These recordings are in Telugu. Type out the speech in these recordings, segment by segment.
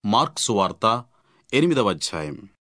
మార్క్సు వార్త ఎనిమిదవ అధ్యాయం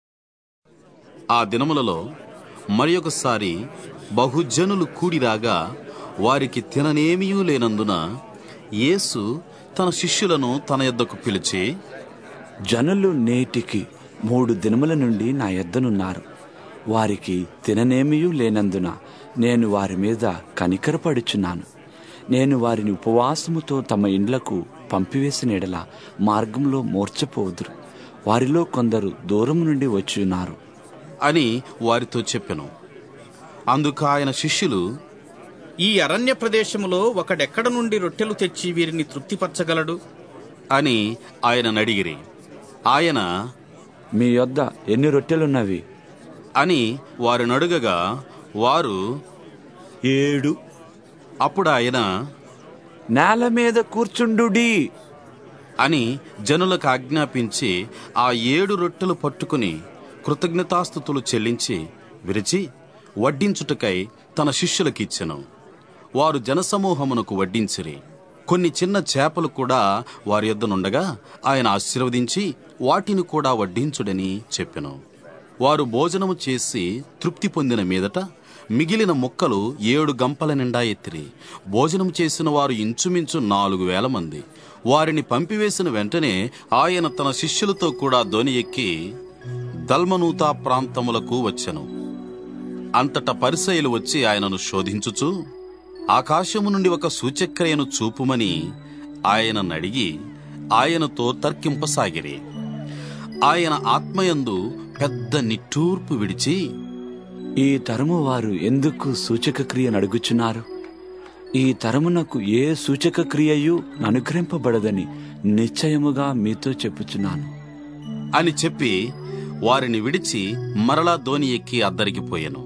ఆ దినములలో మరి ఒకసారి బహుజనులు కూడిరాగా వారికి తిననేమియూ లేనందున యేసు తన శిష్యులను తన యొద్దకు పిలిచి జనులు నేటికి మూడు దినముల నుండి నా యొద్దనున్నారు వారికి తిననేమియూ లేనందున నేను వారి మీద కనికరపడుచున్నాను నేను వారిని ఉపవాసముతో తమ ఇండ్లకు పంపివేసిన ఎడల మార్గంలో మూర్చపోదురు వారిలో కొందరు దూరం నుండి వచ్చి ఉన్నారు అని వారితో చెప్పెను అందుకు ఆయన శిష్యులు ఈ అరణ్య ప్రదేశములో ఒకడెక్కడ నుండి రొట్టెలు తెచ్చి వీరిని తృప్తిపరచగలడు అని ఆయన అడిగిరి ఆయన మీ యొద్ద ఎన్ని రొట్టెలున్నవి అని వారిని అడుగగా వారు ఏడు అప్పుడు ఆయన నేల మీద కూర్చుండుడి అని జనులకు ఆజ్ఞాపించి ఆ ఏడు రొట్టెలు పట్టుకుని కృతజ్ఞతాస్థుతులు చెల్లించి విరిచి వడ్డించుటకై తన శిష్యులకిచ్చెను వారు జనసమూహమునకు వడ్డించిరి కొన్ని చిన్న చేపలు కూడా వారి యొద్దనుండగా ఆయన ఆశీర్వదించి వాటిని కూడా వడ్డించుడని చెప్పెను వారు భోజనము చేసి తృప్తి పొందిన మీదట మిగిలిన ముక్కలు ఏడు గంపల నిండా ఎత్తిరి భోజనం చేసిన వారు ఇంచుమించు నాలుగు వేల మంది వారిని పంపివేసిన వెంటనే ఆయన తన శిష్యులతో కూడా ధోని ఎక్కి దల్మనూతా ప్రాంతములకు వచ్చెను అంతటా పరిసయులు వచ్చి ఆయనను శోధించుచు ఆకాశము నుండి ఒక సూచక్రియను చూపుమని ఆయన నడిగి ఆయనతో తర్కింపసాగిరి ఆయన ఆత్మయందు పెద్ద నిట్టూర్పు విడిచి ఈ తరము వారు ఎందుకు సూచక క్రియను అడుగుచున్నారు ఈ తరమునకు ఏ సూచక క్రియయు అనుగ్రహింపబడదని నిశ్చయముగా మీతో చెప్పుచున్నాను అని చెప్పి వారిని విడిచి మరలా ధోని ఎక్కి అద్దరికి పోయెను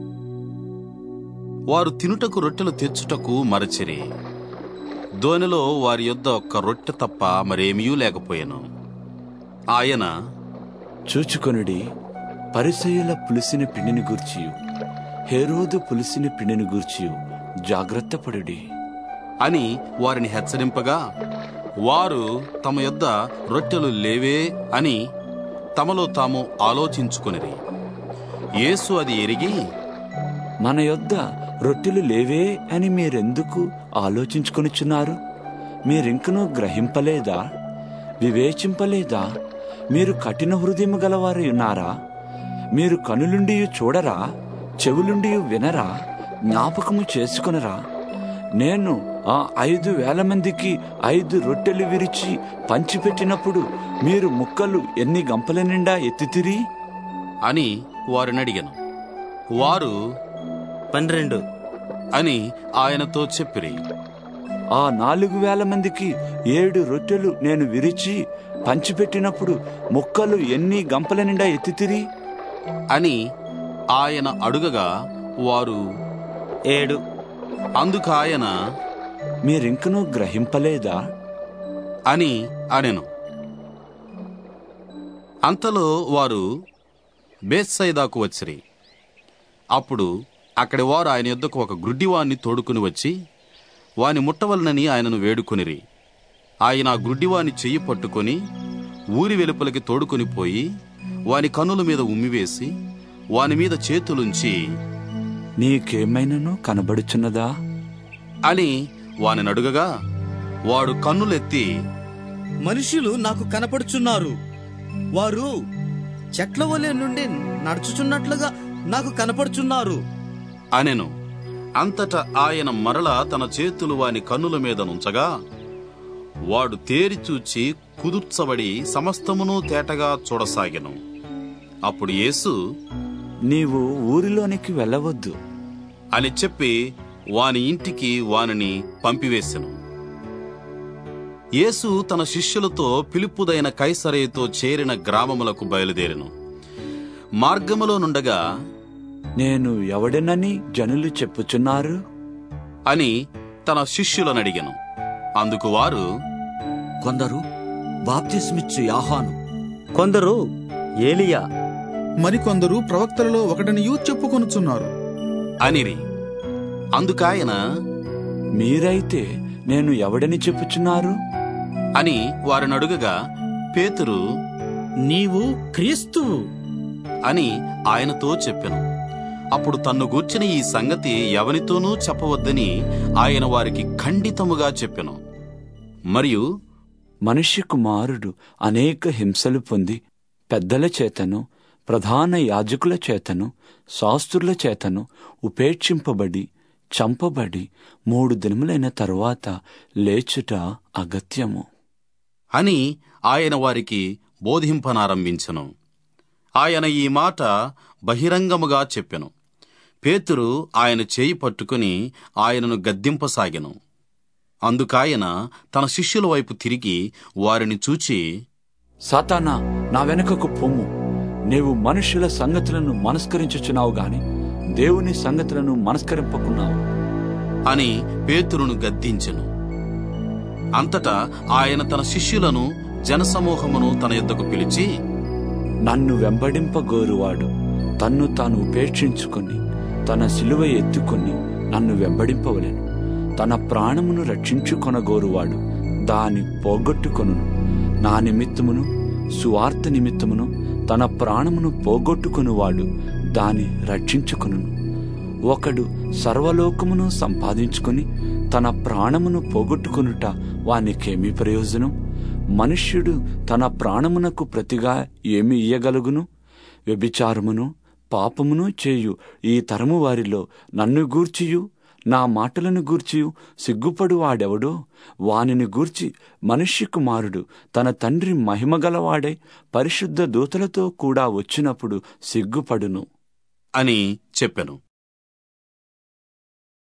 వారు తినుటకు రొట్టెలు తెచ్చుటకు మరచిరి ధోనిలో వారి యొద్ద ఒక్క రొట్టె తప్ప మరేమీ లేకపోయెను ఆయన చూచుకొనుడి పరిసయుల పులిసిన పిండిని గూర్చియు హేరోదు పులిసిన పిండిని గూర్చియు జాగ్రత్త పడుడి అని వారిని హెచ్చరింపగా వారు తమ యొద్ద రొట్టెలు లేవే అని తమలో తాము ఆలోచించుకొనిరి యేసు అది ఎరిగి మన యొద్ద రొట్టెలు లేవే అని మీరెందుకు ఆలోచించుకొనిచున్నారు మీరింకనూ గ్రహింపలేదా వివేచింపలేదా మీరు కఠిన హృదయం గలవారై ఉన్నారా మీరు కనులుండి చూడరా చెవులుండి వినరా జ్ఞాపకము చేసుకొనరా నేను ఆ ఐదు వేల మందికి ఐదు రొట్టెలు విరిచి పంచిపెట్టినప్పుడు మీరు ముక్కలు ఎన్ని గంపల నిండా ఎత్తితిరి అని వారిని అడిగాను వారు పన్నెండు అని ఆయనతో చెప్పిరి ఆ నాలుగు వేల మందికి ఏడు రొట్టెలు నేను విరిచి పంచిపెట్టినప్పుడు ముక్కలు ఎన్ని గంపల నిండా ఎత్తితిరి అని ఆయన అడుగగా వారు ఏడు అందుకు ఆయన మీరింకనూ గ్రహింపలేదా అని అనెను అంతలో వారు బేత్సైదాకు వచ్చిరి అప్పుడు అక్కడి వారు ఆయన యొద్దకు ఒక గ్రుడ్డివాణ్ణి తోడుకుని వచ్చి వాని ముట్టవలనని ఆయనను వేడుకొనిరి ఆయన ఆ గ్రుడ్డివాని చెయ్యి పట్టుకొని ఊరి వెలుపలికి తోడుకొని పోయి వాని కన్నుల మీద ఉమ్మివేసి వాని మీద చేతులుంచి నీకేమైనను కనబడుచున్నదా అని వాని అడుగగా వాడు కన్నులెత్తి మనుషులు నాకు కనపడుచున్నారు వారు చెట్ల వలె నుండి నడుచుచున్నట్లుగా నాకు కనపడుచున్నారు అనెను అంతట ఆయన మరల తన చేతులు వాని కన్నుల మీద నుంచగా వాడు తేరి చూచి కుదుర్చబడి సమస్తమును తేటగా చూడసాగెను అప్పుడు యేసు నీవు ఊరిలోనికి వెళ్ళవద్దు అని చెప్పి వాని ఇంటికి వానిని పంపివేశెను యేసు తన శిష్యులతో పిలుపుదైన కైసరేతో చేరిన గ్రామములకు బయలుదేరెను మార్గములో నుండగా నేను ఎవడనని జనులు చెప్పుచున్నారు అని తన శిష్యులను అడిగెను అందుకు వారు కొందరు బాప్తిస్మిచ్చు యాహాను కొందరు ఏలియా మరికొందరు ప్రవక్తలలో ఒకటనియూ చెప్పుకొనుచున్నారు అనిరి అందుకాయన మీరైతే నేను ఎవడని చెప్పుచున్నారు అని వారిని అడుగగా పేతురు నీవు క్రీస్తువు అని ఆయనతో చెప్పెను అప్పుడు తన్ను గూర్చిన ఈ సంగతి ఎవనితోనూ చెప్పవద్దని ఆయన వారికి ఖండితముగా చెప్పెను మరియు మనిషి కుమారుడు అనేక హింసలు పొంది పెద్దల చేతను ప్రధాన యాజకుల చేతను శాస్త్రుల చేతను ఉపేక్షింపబడి చంపబడి మూడు దినములైన తరువాత లేచుట అగత్యము అని ఆయన వారికి బోధింపనారంభించెను ఆయన ఈ మాట బహిరంగముగా చెప్పెను పేతురు ఆయన చేయి పట్టుకుని ఆయనను గద్దింపసాగెను అందుకాయన తన శిష్యుల వైపు తిరిగి వారిని చూచి సాతానా నా వెనుకకు పొమ్ము నీవు మనుషుల సంగతులను మనస్కరించుచున్నావు గాని దేవుని సంగతులను మనస్కరింపకున్నావు అని పేతురును గద్దించెను అంతటా ఆయన తన శిష్యులను జనసమూహమును తన యొద్దకు పిలిచి నన్ను వెంబడింపగోరువాడు తన్ను తాను ఉపేక్షించుకొని తన సిలువ ఎత్తుకొని నన్ను వెంబడింపవలెను తన ప్రాణమును రక్షించుకొనగోరువాడు దాని పోగొట్టుకొనును నా నిమిత్తమును సువార్త నిమిత్తమును తన ప్రాణమును పోగొట్టుకొనువాడు దాని రక్షించుకొనును ఒకడు సర్వలోకమును సంపాదించుకొని తన ప్రాణమును పోగొట్టుకొనుట వానికేమి ప్రయోజనం మనుష్యుడు తన ప్రాణమునకు ప్రతిగా ఏమి ఇయ్యగలుగును వ్యభిచారమును పాపమును చేయు ఈ తరము వారిలో నన్ను గూర్చియు నా మాటలను గూర్చియు సిగ్గుపడు వాడెవడో వానిని గూర్చి మనుష్య కుమారుడు తన తండ్రి మహిమగలవాడై పరిశుద్ధ దూతలతో కూడా వచ్చినప్పుడు సిగ్గుపడును అని చెప్పెను